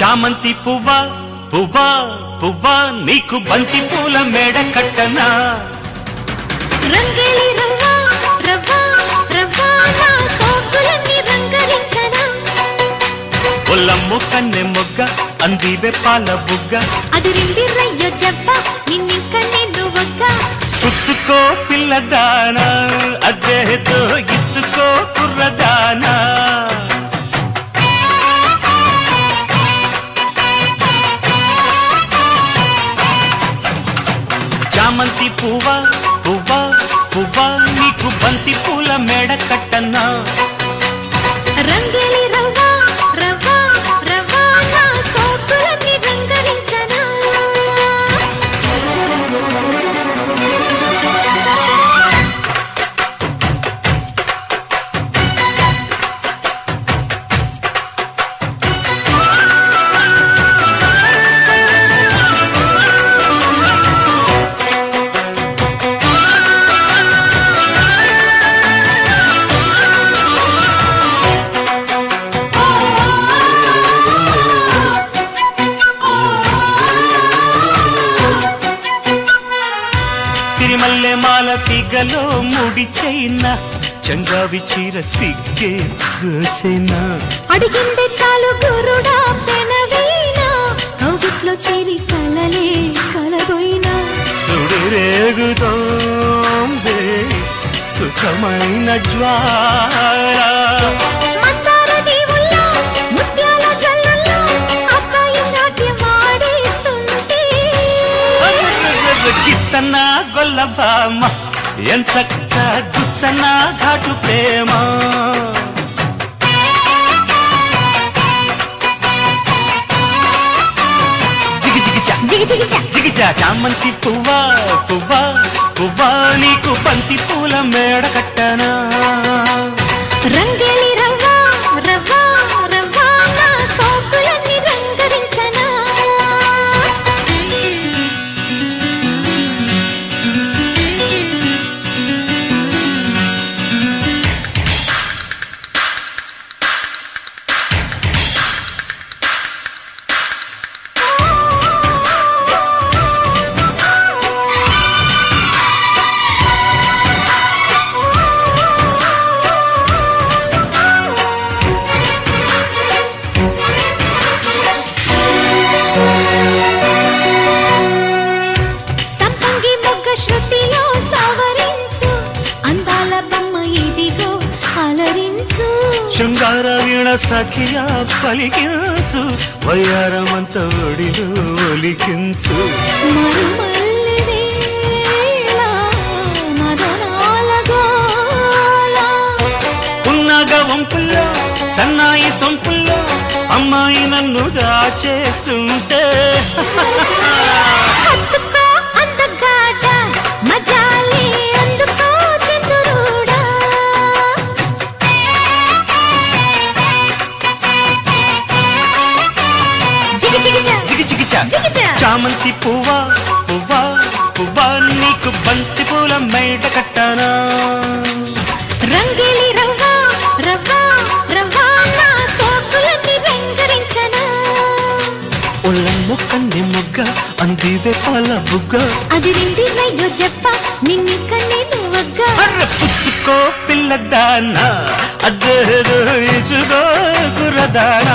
చామంతి పువ్వా పువ్వా పువ్వా నీకు బంతి పూల మేడ కట్టనా రంగేలి రవ్వా రవ్వా రవ్వా నా సోకులన్నీ రంగరించనా ఒల్లమ్ము కన్నె మొగ్గ అందివే పాల బుగ్గ అది రిండి రయ్యో జబ్బ నిన్నింక నేను ఒక్క పుచ్చుకో పిల్లదానా అదేదో ఇచ్చుకో కుర్రదానా చామంతి పువ్వా పువ్వా పువ్వా నీకు బంతి పూల మేడ కట్టనా రంగేలి రవ్వా రవ్వా రవ్వా నా సోకులన్నీ రంగరించనా సిరిమల్లె మాల సిగలో ముడి చైనా చంగావి చీర సిగ్గే చైనా అడిగిందే చాలు గురుడా పెనవీనా కౌగిట్లో చేరి కలలే కలబోయినా సుడిరేగుతోంది సుఖమైన జ్వాల మందార దీవుల్లో ముత్యాల జల్లుల్లో అబ్బాయి నాట్యం ఆడేస్తుంటే గిచ్చన్న గొల్లబామ ఎంచక్క గుచ్చన్న ఘాటు ప్రేమ జిగి జిగి చా జిగి జిగి చా జిగిజా చామంతి పువ్వా పువ్వా పువ్వా నీకు బంతి పూల మేడ కట్టనా రంగేలి రవ్వా రవ్వా రవ్వా నా సోకులన్నీ రంగరించనా సంపంగి మొగ్గ శృతిలో సవరించు అందాల బొమ్మ ఇదిగో అలరించు శృంగార వీణ సఖియా పలికించు వయ్యారమంత ఒడిలో ఒలికించు మరుమల్లి వేళ మదనాల గోల ఉన్నగ వంపుల్లో సన్నాయి సొంపుల్లో అమ్మాయి నన్ను దాచేస్తుంటే హత్తుకో అందగాడ మజాలి అందుకో చంద్రుడా జిగి జిగి చా జిగి జిగి చా జిగి చా చామంతి పువ్వా పువ్వా పువ్వా నీకు బంతి పూల మేడ కట్టనా రంగేలి రవ్వా రవ్వా రవ్వా నా సోకులన్నీ రంగరించనా ఒళ్ళమ్మ కన్నె మొగ్గ అందివే పాల బుగ్గ అది రిండి రయ్యో చెప్ప నిన్నిక నేను వగ్గ అర్ర పుచ్చుకో పిల్లదానా అదేదో ఇచుకో కురదానా